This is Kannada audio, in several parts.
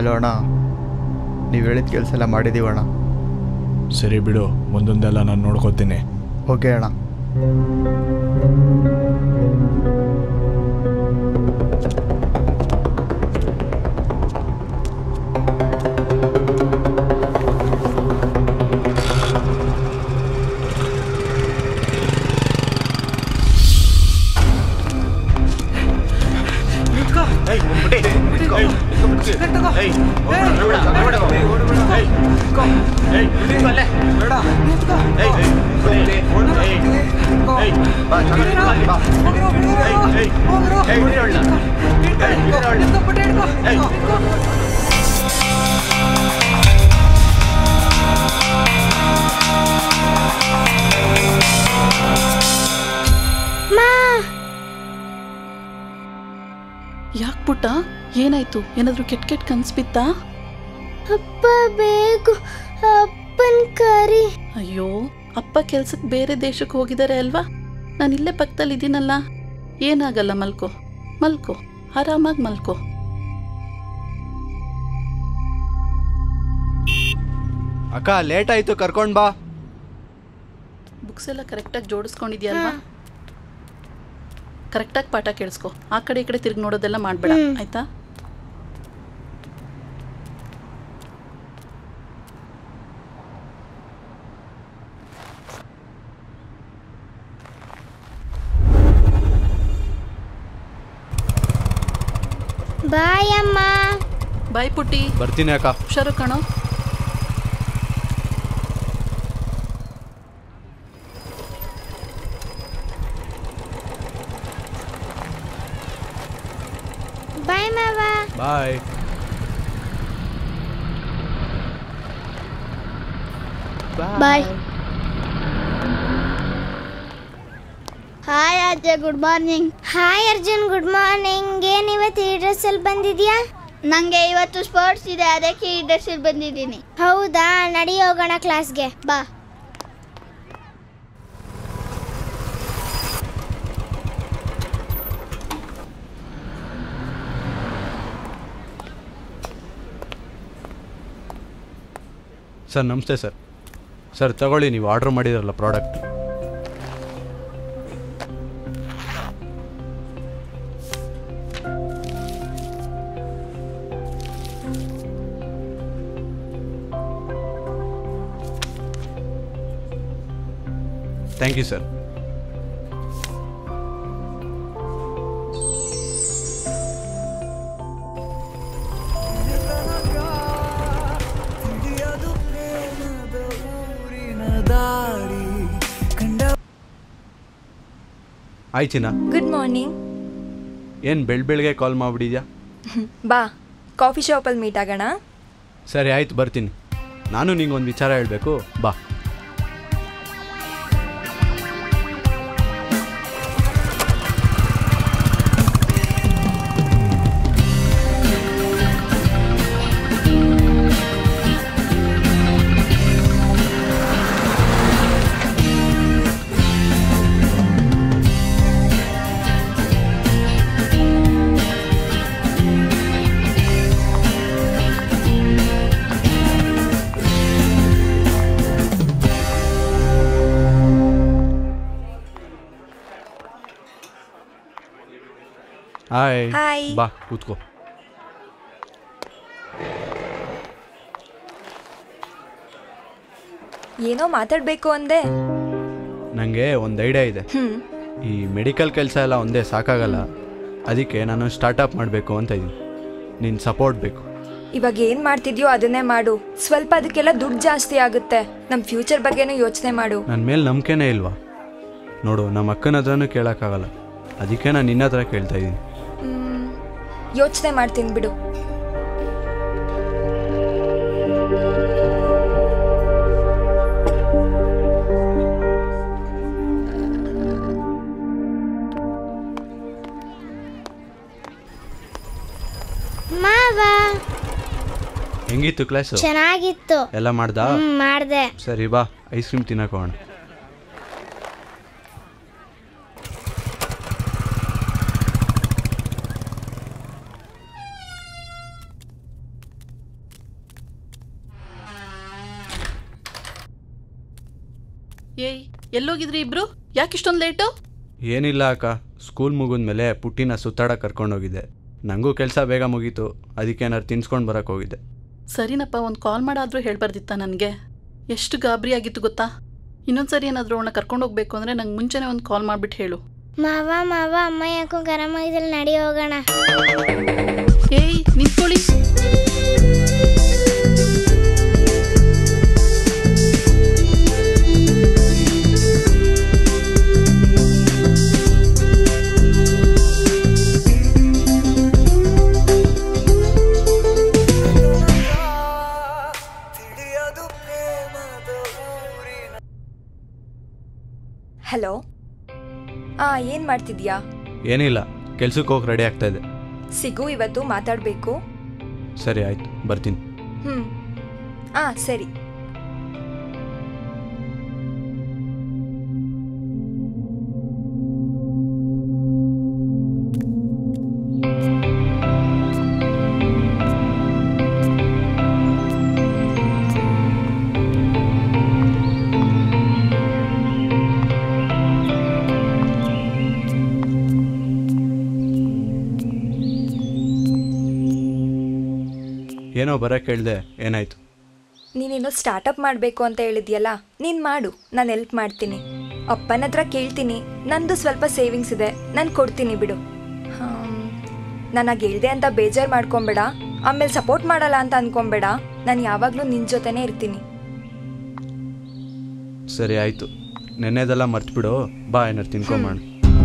ಹಲೋ ಅಣ್ಣ ನೀವು ಹೇಳಿದ ಕೆಲಸ ಎಲ್ಲ ಮಾಡಿದ್ದೀವಣ್ಣ ಸರಿ ಬಿಡು ಒಂದೊಂದೆಲ್ಲ ನಾನು ನೋಡ್ಕೋತೀನಿ ಓಕೆ ಅಣ್ಣ ಯಾಕೆ ಪುಟ್ಟ ಏನಾಯ್ತು ಏನಾದರೂ ಕೆಟ್ಟ ಕೆಟ್ಟ ಕನ್ಸು ಬಿತ್ತಾ ಅಪ್ಪ ಬೇಕು ಅಪ್ಪನ ಕರಿ ಅಯ್ಯೋ ಅಪ್ಪ ಕೆಲ್ಸಕ್ಕೆ ಬೇರೆ ದೇಶಕ್ಕೆ ಹೋಗಿದ್ದಾರೆ ಅಲ್ವಾ ನಾನು ಇಲ್ಲೇ ಪಕ್ಕದಲ್ಲಿ ಇದ್ದೀನಲ್ಲ ಏನಾಗಲ್ಲ ಮಲ್ಕೋ ಮಲ್ಕೋ ಆರಾಮಾಗಿ ಮಲ್ಕೋ ಅಕ್ಕ ಲೇಟ್ ಆಯ್ತು ಕರ್ಕೊಂಡ್ ಬಾ ಬುಕ್ಸ್ ಎಲ್ಲ ಕರೆಕ್ಟಾಗಿ ಜೋಡಿಸ್ಕೊಂಡಿದ್ಯಲ್ವಾ ಕರೆಕ್ಟಾಗಿ ಪಾಠ ಕೇಳಿಸ್ಕೊ ಆ ಕಡೆ ಈ ಕಡೆ ತಿರುಗಿ ನೋಡೋದೆಲ್ಲ ಮಾಡಬೇಡ ಆಯ್ತಾ ಬಾಯ್ ಅಮ್ಮ ಬಾಯ್ ಪುಟ್ಟಿ ಬರ್ತೀನಿ ಅಕ್ಕ ಹುಷಾರು ಕಣೋ ಬಾಯ್ ಮಾವ ಬಾಯ್ ಬಾಯ್ ಹಾಯ್ ಅಜ್ಜ good morning hi Arjun good morning ಏನ್ ಇವತ್ತು ಈ ಡ್ರೆಸ್ ಅಲ್ಲಿ ಬಂದಿದ್ಯಾ ನಂಗೆ ಇವತ್ತು ಸ್ಪೋರ್ಟ್ಸ್ ಇದೆ ಅದಕ್ಕೆ ಈ ಡ್ರೆಸ್ ಅಲ್ಲಿ ಬಂದಿದ್ದೀನಿ ಹೌದಾ ನಡಿ ಹೋಗೋಣ ಕ್ಲಾಸ್ಗೆ ಬಾ ಸರ್ ನಮಸ್ತೆ ಸರ್ ಸರ್ ತಗೊಳ್ಳಿ ನೀವು ಆರ್ಡರ್ ಮಾಡಿದ್ರಲ್ಲ ಪ್ರಾಡಕ್ಟ್ ಥ್ಯಾಂಕ್ ಯು ಸರ್ ಆಯ್ತಿನ ಗುಡ್ ಮಾರ್ನಿಂಗ್ ಏನು ಬೆಳ್ ಬೆಳಗ್ಗೆ ಕಾಲ್ ಮಾಡಿಬಿಟ್ಟಿದ್ಯಾ ಬಾ ಕಾಫಿ ಶಾಪಲ್ಲಿ ಮೀಟ್ ಆಗೋಣ ಸರಿ ಆಯ್ತು ಬರ್ತೀನಿ ನಾನು ನಿಂಗೆ ಒಂದು ವಿಚಾರ ಹೇಳಬೇಕು ಬಾ ಹಾಯ್ ಹಾಯ್. ಬಾ ಕೂತ್ಕೋ ಏನೋ ಮಾತಾಡಬೇಕು ಅಂದೆ ನನಗೆ ಒಂದು ಐಡಿಯಾ ಇದೆ ಹ್ಞೂ ಈ ಮೆಡಿಕಲ್ ಕೆಲಸ ಎಲ್ಲ ಒಂದೇ ಸಾಕಾಗಲ್ಲ ಅದಕ್ಕೆ ನಾನು ಸ್ಟಾರ್ಟಪ್ ಮಾಡಬೇಕು ಅಂತ ಇದ್ದೀನಿ ನಿನ್ನ ಸಪೋರ್ಟ್ ಬೇಕು ಇವಾಗ ಏನು ಮಾಡ್ತಿದ್ಯೋ ಅದನ್ನೇ ಮಾಡು ಸ್ವಲ್ಪ ಅದಕ್ಕೆಲ್ಲ ದುಡ್ಡು ಜಾಸ್ತಿ ಆಗುತ್ತೆ ನಮ್ಮ ಫ್ಯೂಚರ್ ಬಗ್ಗೆನೂ ಯೋಚನೆ ಮಾಡು ನನ್ನ ಮೇಲೆ ನಂಬಿಕೆನೇ ಇಲ್ವಾ ನೋಡು ನಮ್ಮ ಅಕ್ಕನ ಹತ್ರನೂ ಕೇಳೋಕ್ಕಾಗಲ್ಲ ಅದಕ್ಕೆ ನಾನು ನಿನ್ನ ಹತ್ರ ಕೇಳ್ತಾ ಇದ್ದೀನಿ ಯೋಚನೆ ಮಾಡ್ತೀನಿ ಬಿಡು ಮಾವ ಹೆಂಗಿತ್ತು ಕ್ಲಾಸು ಚೆನ್ನಾಗಿತ್ತು ಎಲ್ಲ ಮಾಡ್ದಾ ಹ್ಮ್ ಮಾಡ್ದೆ ಸರಿ ಬಾ ಐಸ್ ಕ್ರೀಮ್ ತಿನ್ನಕ್ಕೆ ಹೋಗೋಣ ಏಯ್ ಎಲ್ಲೋಗಿದ್ರಿ ಇಬ್ರು ಯಾಕಿಷ್ಟೊಂದು ಲೇಟು ಏನಿಲ್ಲ ಅಕ್ಕ ಸ್ಕೂಲ್ ಮುಗಿದ್ಮೇಲೆ ಪುಟ್ಟಿನ ಸುತ್ತಾಡಕ್ಕೆ ಕರ್ಕೊಂಡೋಗಿದ್ದೆ ನನಗೂ ಕೆಲಸ ಬೇಗ ಮುಗೀತು ಅದಕ್ಕೆ ಏನಾರು ತಿನ್ಸ್ಕೊಂಡು ಬರೋಕ್ಕೆ ಹೋಗಿದ್ದೆ ಸರಿನಪ್ಪ ಒಂದು ಕಾಲ್ ಮಾಡಾದರೂ ಹೇಳ್ಬಾರ್ದಿತ್ತ ನನಗೆ ಎಷ್ಟು ಗಾಬರಿ ಆಗಿತ್ತು ಗೊತ್ತಾ ಇನ್ನೊಂದ್ಸರಿ ಏನಾದರೂ ಅವನ್ನ ಕರ್ಕೊಂಡು ಹೋಗ್ಬೇಕು ಅಂದರೆ ನಂಗೆ ಮುಂಚೆನೇ ಒಂದು ಕಾಲ್ ಮಾಡಿಬಿಟ್ಟು ಹೇಳು ಮಾವ ಮಾವ ಅಮ್ಮ ಯಾಕೋ ಗರಂ ಆಗಿದ್ದಲ್ಲಿ ನಡಿ ಹೋಗೋಣ ಏಯ್ ನಿಂತ್ಕೊಳ್ಳಿ ಹಲೋ ಆ ಏನು ಮಾಡ್ತಿದ್ಯಾ ಏನಿಲ್ಲ ಕೆಲ್ಸಕ್ಕೆ ಹೋಗಿ ರೆಡಿ ಆಗ್ತಾ ಇದೆ ಸಿಗು ಇವತ್ತು ಮಾತಾಡಬೇಕು ಸರಿ ಆಯ್ತು ಬರ್ತೀನಿ ಹ್ಞೂ ಆ ಸರಿ ಏನೋ ಬರೋಕ್ಕೆ ಹೇಳ್ದೆ ಏನಾಯ್ತು ನೀನೇನೋ ಸ್ಟಾರ್ಟಪ್ ಮಾಡಬೇಕು ಅಂತ ಹೇಳಿದ್ಯಲ್ಲ ನೀನು ಮಾಡು ನಾನು ಹೆಲ್ಪ್ ಮಾಡ್ತೀನಿ ಅಪ್ಪನ ಹತ್ರ ಕೇಳ್ತೀನಿ ನಂದು ಸ್ವಲ್ಪ ಸೇವಿಂಗ್ಸ್ ಇದೆ ನಾನು ಕೊಡ್ತೀನಿ ಬಿಡು ನನಗೆ ಹೇಳ್ದೆ ಅಂತ ಬೇಜಾರು ಮಾಡ್ಕೊಬೇಡ ಆಮೇಲೆ ಸಪೋರ್ಟ್ ಮಾಡಲ್ಲ ಅಂತ ಅನ್ಕೊಬೇಡ ನಾನು ಯಾವಾಗಲೂ ನಿನ್ನ ಜೊತೆನೇ ಇರ್ತೀನಿ ಸರಿ ಆಯಿತು ನೆನ್ನೆದೆಲ್ಲ ಮರ್ತ್ಬಿಡು ಬಾ ಏನಾರು ತಿನ್ಕೊಂಬೋಣ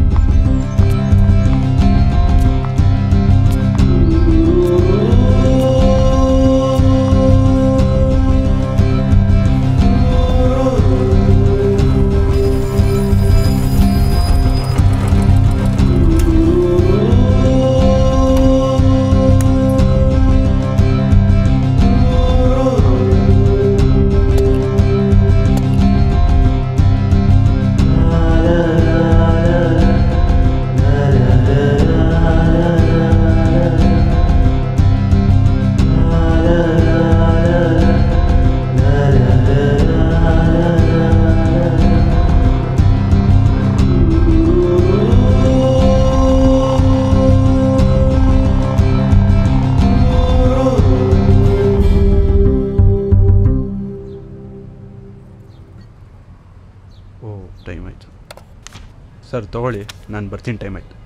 ಓ ಟೈಮ್ ಆಯಿತು ಸರ್ ತೊಗೊಳ್ಳಿ ನಾನು ಬರ್ತೀನಿ ಟೈಮ್ ಆಯಿತು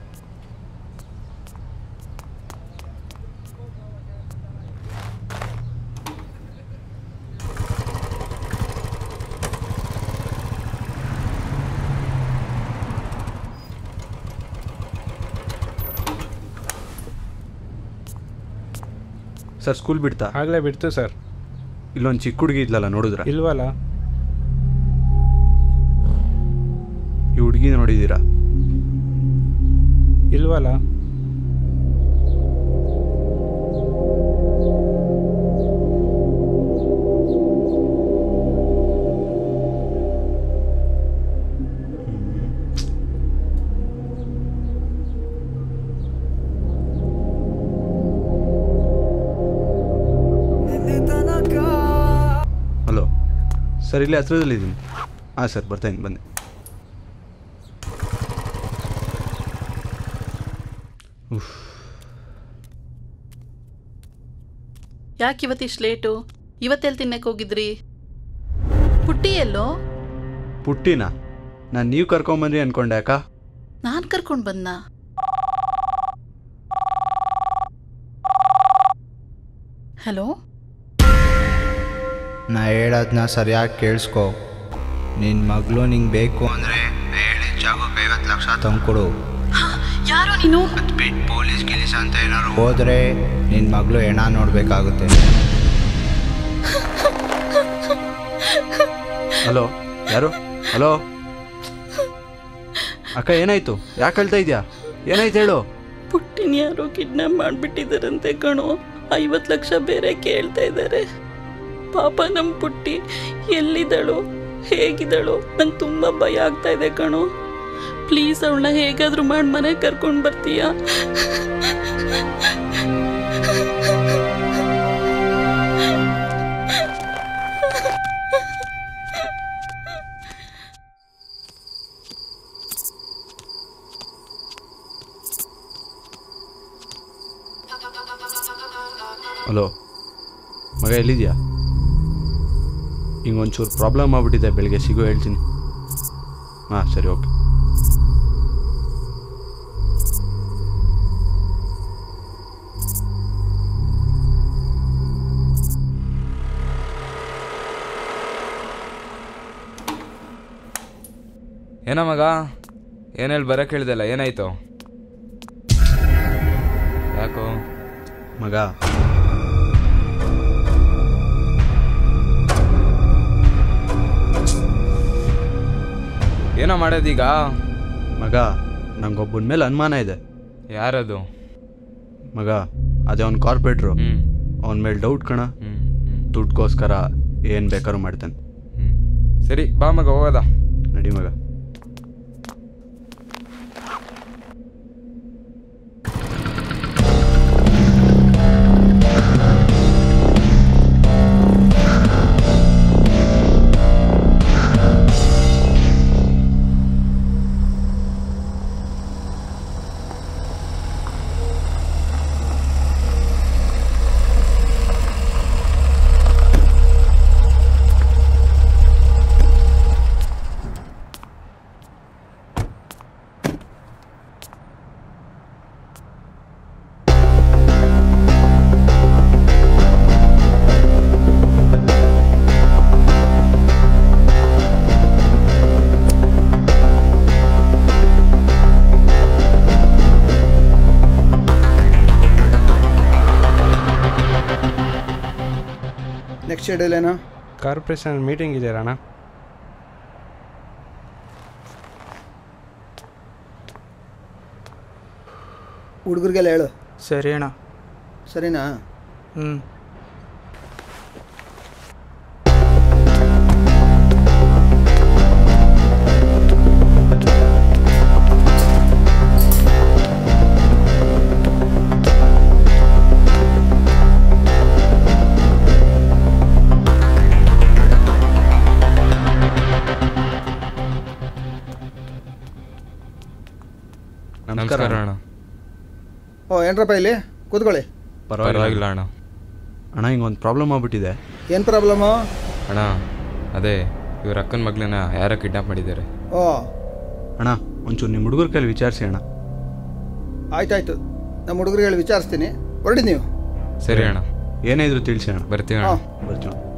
ಸರ್ ಸ್ಕೂಲ್ ಬಿಡ್ತಾ ಆಗಲೇ ಬಿಡ್ತು ಸರ್ ಇಲ್ಲೊಂದು ಚಿಕ್ಕ ಹುಡುಗಿ ಇದ್ಲಲ್ಲ ನೋಡಿದ್ರ ಇಲ್ವಲ್ಲ ಈ ಹುಡುಗಿ ನೋಡಿದ್ದೀರಾ ಇಲ್ವಲ್ಲ ಹಲೋ ಸರ್ ಇಲ್ಲೇ ಹತ್ರದಲ್ಲಿದ್ದೀನಿ ಹಾಂ ಸರ್ ಬರ್ತಾಯಿದ್ದೀನಿ ಬನ್ನಿ ಉಫ್ ಯಾಕೆ ಇವತ್ತಿಷ್ಟು ಲೇಟು ಇವತ್ತೆಲ್ಲಿ ತಿನ್ನಕ್ಕೆ ಹೋಗಿದ್ರಿ ಪುಟ್ಟಿ ಎಲ್ಲೋ ಪುಟ್ಟಿನ ನಾನು ನೀವು ಕರ್ಕೊಂಬಂದ್ರಿ ಅನ್ಕೊಂಡೆ ಅಕ್ಕ ನಾನು ಕರ್ಕೊಂಡು ಬಂದ ಹಲೋ ನಾ ಹೇಳೋದನ್ನ ಸರಿಯಾಗಿ ಕೇಳಿಸ್ಕೊ ನಿನ್ನ ಮಗಳು ನಿಂಗೆ ಬೇಕು ಅಂದರೆ ಹೇಳಿದ ಜಾಗಕ್ಕೆ ಐವತ್ತು ಲಕ್ಷ ತಂದ್ಕೊಡು ಯಾರೋ ನೀನು ಅದು ಬಿಟ್ಟು ಪೊಲೀಸ್ ಗಿಲೀಸ್ ಅಂತ ಏನಾದ್ರು ಹೋದರೆ ನಿನ್ನ ಮಗಳು ಹೆಣ ನೋಡಬೇಕಾಗುತ್ತೆ ಹಲೋ ಯಾರು ಹಲೋ ಅಕ್ಕ ಏನಾಯ್ತು ಯಾಕೆ ಹೇಳ್ತಾ ಇದೆಯಾ ಏನಾಯ್ತು ಹೇಳು ಪುಟ್ಟಿನ ಯಾರೋ ಕಿಡ್ನಾಪ್ ಮಾಡಿಬಿಟ್ಟಿದ್ದಾರಂತೆ ಕಣೋ ಐವತ್ತು ಲಕ್ಷ ಬೇರೆ ಕೇಳ್ತಾ ಇದ್ದಾರೆ ಪಾಪ ನಮ್ಮ ಪುಟ್ಟಿ ಎಲ್ಲಿದ್ದಳು ಹೇಗಿದ್ದಳು ನಂಗೆ ತುಂಬ ಭಯ ಆಗ್ತಾ ಇದೆ ಕಣೋ ಪ್ಲೀಸ್ ಅವಳನ್ನ ಹೇಗಾದರೂ ಮಾಡಿ ಮನೆಗೆ ಕರ್ಕೊಂಡು ಬರ್ತೀಯಾ ಹಲೋ ಮಗ ಎಲ್ಲಿದ್ಯಾ ಹಿಂಗೊಂಚೂರು ಪ್ರಾಬ್ಲಮ್ ಆಗ್ಬಿಟ್ಟಿದೆ ಬೆಳಿಗ್ಗೆ ಸಿಗೋ ಹೇಳ್ತೀನಿ ಹಾಂ ಸರಿ ಓಕೆ ಏನೋ ಮಗ ಏನೇಳಿ ಬರೋಕೆ ಹೇಳ್ದಲ್ಲ ಏನಾಯ್ತು ಯಾಕೋ ಮಗ ಏನೋ ಮಾಡೋದೀಗ ಮಗ ನಂಗೊಬ್ಬನ ಮೇಲೆ ಅನುಮಾನ ಇದೆ ಯಾರದು ಮಗ ಅದೇ ಅವ್ನು ಕಾರ್ಪೊರೇಟ್ರು ಹ್ಞೂ ಅವನ ಮೇಲೆ ಡೌಟ್ ಕಣ ಹ್ಞೂ ದುಡ್ಡುಗೋಸ್ಕರ ಏನು ಬೇಕಾದ್ರೂ ಮಾಡ್ತಾನೆ ಹ್ಞೂ ಸರಿ ಬಾ ಮಗ ಹೋಗೋದ ನಡಿ ಮಗ ನೆಕ್ಸ್ಟ್ ಶೆಡ್ಯೂಲ್ ಏನು ಕಾರ್ಪೊರೇಷನ್ ಮೀಟಿಂಗ್ ಇದೆ ಅಣ್ಣ ಹುಡುಗರಿಗೆಲ್ಲ ಹೇಳು ಸರಿ ಅಣ್ಣ ಸರಿನಾ ಹ್ಞೂ ನಮಸ್ಕಾರ ಅಣ್ಣ ಓ ಏನ್ರಪ್ಪ ಇಲ್ಲಿ ಕೂತ್ಕೊಳ್ಳಿ ಪರವಾಗಿಲ್ಲ ಅಣ್ಣ ಅಣ್ಣ ಹಿಂಗೊಂದು ಪ್ರಾಬ್ಲಮ್ ಆಗ್ಬಿಟ್ಟಿದೆ ಏನು ಪ್ರಾಬ್ಲಮ್ಮು ಅಣ್ಣ ಅದೇ ಇವ್ರ ಅಕ್ಕನ ಮಗಳನ್ನ ಯಾರೋ ಕಿಡ್ನಾಪ್ ಮಾಡಿದ್ದಾರೆ ಓ ಅಣ್ಣ ಒಂಚೂರು ನಿಮ್ಮ ಹುಡುಗರ ಕೈಲಿ ವಿಚಾರಿಸಿ ಅಣ್ಣ ಆಯ್ತಾಯ್ತು ನಮ್ಮ ಹುಡುಗರಿಗೆ ಹೇಳಿ ವಿಚಾರಿಸ್ತೀನಿ ಹೊರಡಿ ನೀವು ಸರಿ ಅಣ್ಣ ಏನೇ ಇದ್ರು ತಿಳಿಸಿ ಅಣ್ಣ ಬರ್ತೀವಿ ಅಣ್ಣ ಹಾಂ ಬರ್ತೀವಿ ಅಣ್ಣ.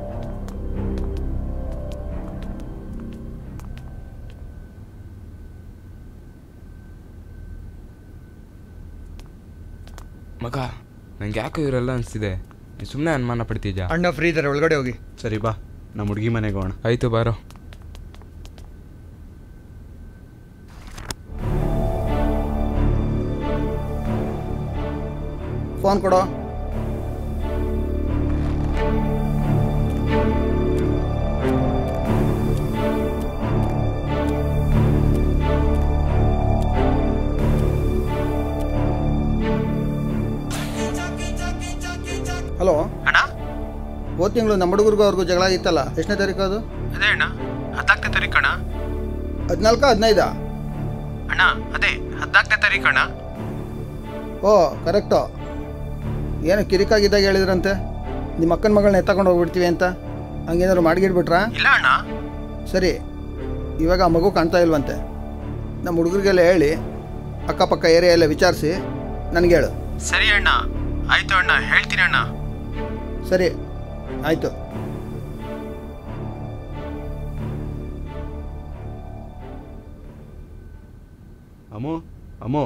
ಮಗ ನಂಗೆ ಯಾಕೋ ಇವರೆಲ್ಲ ಅನಿಸ್ತಿದೆ ಸುಮ್ಮನೆ ಅನುಮಾನ ಪಡ್ತಿದ್ಯಾ ಅಣ್ಣ ಫ್ರೀ ಇದ್ದಾರೆ ಒಳಗಡೆ ಹೋಗಿ ಸರಿ ಬಾ ನಮ್ಮ ಹುಡುಗಿ ಮನೆಗೆ ಹೋಗೋಣ ಆಯಿತು ಬಾರೋ ಫೋನ್ ಕೊಡೋ ಹಲೋ ಅಣ್ಣ ಹೋದ ತಿಂಗಳು ನಮ್ಮ ಹುಡುಗರಿಗೂ ಅವ್ರಿಗೂ ಜಗಳ ಆಗಿತ್ತಲ್ಲ ಎಷ್ಟನೇ ತಾರೀಕು ಅದು ಅದೇ ಅಣ್ಣ ಹದಿನಾಲ್ಕನೇ ತಾರೀಕು ಅಣ್ಣ ಹದಿನಾಲ್ಕು ಹದಿನೈದಾ ಅಣ್ಣ ಅದೇ ಹದಿನಾಲ್ಕನೇ ತಾರೀಕು ಅಣ್ಣ ಓ ಕರೆಕ್ಟು ಏನು ಕಿರಿಕಾಗಿದ್ದಾಗ ಹೇಳಿದ್ರಂತೆ ನಿಮ್ಮ ಅಕ್ಕನ ಮಗಳನ್ನ ಎತ್ತಕೊಂಡು ಹೋಗ್ಬಿಡ್ತೀವಿ ಅಂತ ಹಂಗೇನಾದ್ರು ಮಾಡಿಗಿಡ್ಬಿಟ್ರಾ ಇಲ್ಲ ಅಣ್ಣ ಸರಿ ಇವಾಗ ಆ ಮಗು ಕಾಣ್ತಾ ಇಲ್ವಂತೆ ನಮ್ಮ ಹುಡುಗರಿಗೆಲ್ಲ ಹೇಳಿ ಅಕ್ಕಪಕ್ಕ ಏರಿಯಾ ಎಲ್ಲ ವಿಚಾರಿಸಿ ನನಗೆ ಹೇಳು ಸರಿ ಅಣ್ಣ ಆಯ್ತು ಅಣ್ಣ ಹೇಳ್ತೀನಿ ಅಣ್ಣ ಸರಿ ಆಯಿತು ಅಮ್ಮು ಅಮ್ಮು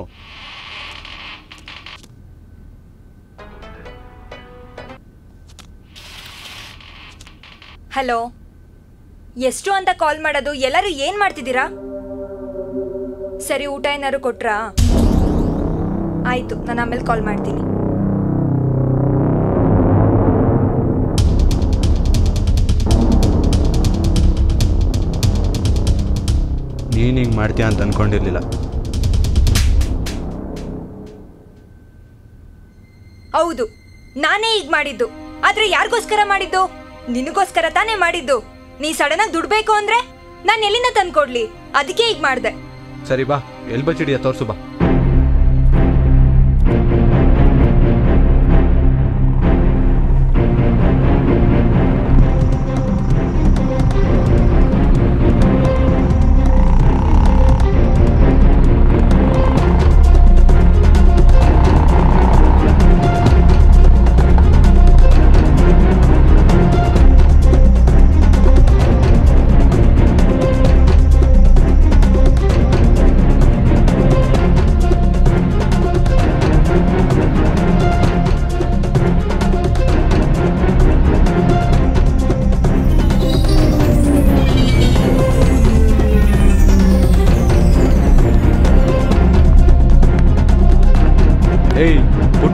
ಹಲೋ ಎಷ್ಟು ಅಂತ ಕಾಲ್ ಮಾಡೋದು ಎಲ್ಲರೂ ಏನು ಮಾಡ್ತಿದ್ದೀರಾ ಸರಿ ಊಟ ಏನಾದ್ರು ಕೊಟ್ರಾ ಆಯಿತು ನಾನು ಆಮೇಲೆ ಕಾಲ್ ಮಾಡ್ತೀನಿ ನೀನು ಹಿಂಗೆ ಮಾಡ್ತೀಯ ಅಂತ ಅಂದ್ಕೊಂಡಿರಲಿಲ್ಲ ಹೌದು ನಾನೇ ಈಗ ಮಾಡಿದ್ದು ಆದ್ರೆ ಯಾರಿಗೋಸ್ಕರ ಮಾಡಿದ್ದು ನಿನಗೋಸ್ಕರ ತಾನೇ ಮಾಡಿದ್ದು ನೀ ಸಡನ್ ಆಗಿ ದುಡ್ಬೇಕು ಅಂದ್ರೆ ನಾನು ಎಲ್ಲಿಂದ ತಂದ್ಕೊಡ್ಲಿ ಅದಕ್ಕೆ ಈಗ ಮಾಡ್ದೆ ಸರಿ ಬಾ ಎಲ್ಲಿ ಬಚ್ಚಿಡಿಯ ತೋರ್ಸು ಬಾ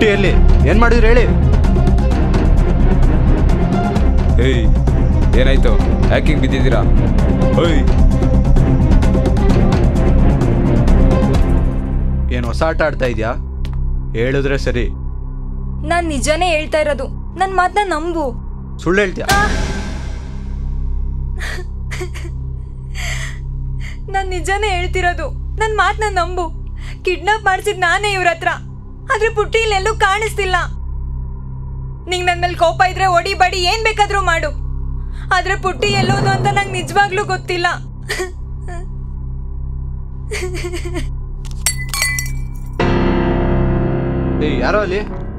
ಪುಟ್ಟಿಯಲ್ಲಿ ಏನು ಮಾಡಿದ್ರಿ ಹೇಳಿ ಏಯ್ ಏನಾಯ್ತು ಯಾಕಿಂಗ್ ಬಿದ್ದಿದ್ದೀರಾ ಓಯ್ ಏನು ಹೊಸ ಆಟ ಆಡ್ತಾ ಇದೆಯಾ ಹೇಳಿದ್ರೆ ಸರಿ ನಾನ್ ನಿಜಾನೇ ಹೇಳ್ತಾ ಇರೋದು ನನ್ ಮಾತನ್ನ ನಂಬು ಸುಳ್ಳು ಹೇಳ್ತೀಯಾ ನಾನ್ ನಿಜಾನೇ ಹೇಳ್ತಿರೋದು ನನ್ ಮಾತನ್ನ ನಂಬು ಕಿಡ್ನಾಪ್ ಮಾಡ್ಸಿದ್ ನಾನೇ ಇವ್ರ ಹತ್ರ ಆದ್ರೆ ಪುಟ್ಟಿ ಇಲ್ಲೆಲ್ಲೂ ಕಾಣಿಸ್ತಿಲ್ಲ ನಿಂಗ್ ನನ್ ಮೇಲೆ ಕೋಪ ಇದ್ರೆ ಒಡಿ ಬಡಿ ಏನ್ ಬೇಕಾದ್ರೂ ಮಾಡು ಆದ್ರೆ ಪುಟ್ಟಿ ಎಲ್ಲೋದು ಅಂತ ನಂಗೆ ನಿಜವಾಗ್ಲೂ ಗೊತ್ತಿಲ್ಲ ಏಯ್ ಯಾರೋ ಅಲ್ಲಿ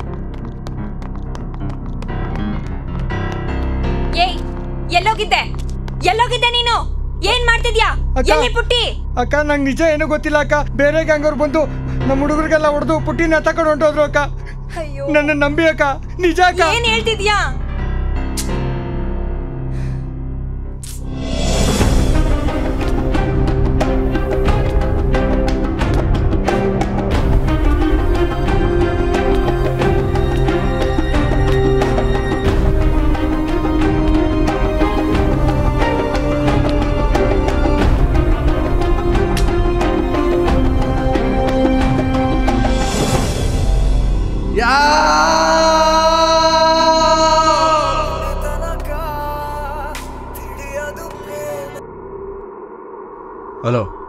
ಏಯ್ ಎಲ್ಲೋಗಿದ್ದೆ ಎಲ್ಲೋಗಿದ್ದೆ ನೀನು ಏನ್ ಮಾಡ್ತಿದ್ಯಾ ಅಕ್ಕ. ಎಲ್ಲಿ ಪುಟ್ಟಿ ಅಕ್ಕ ನಂಗೆ ನಿಜ ಏನೂ ಗೊತ್ತಿಲ್ಲ ಅಕ್ಕ ಬೇರೆ ಗ್ಯಾಂಗವ್ರು ಬಂದು ನಮ್ಮ ಹುಡುಗರಿಗೆಲ್ಲ ಹೊಡೆದು ಪುಟ್ಟಿನ ತಕೊಂಡು ಹೊಂಟೋದ್ರು ಅಕ್ಕ ಅಯ್ಯೋ ನನ್ನ ನಂಬಿ ಅಕ್ಕ ನಿಜ ಅಕ್ಕ ಏನ್ ಹೇಳ್ತಿದ್ಯಾ ಹಲೋ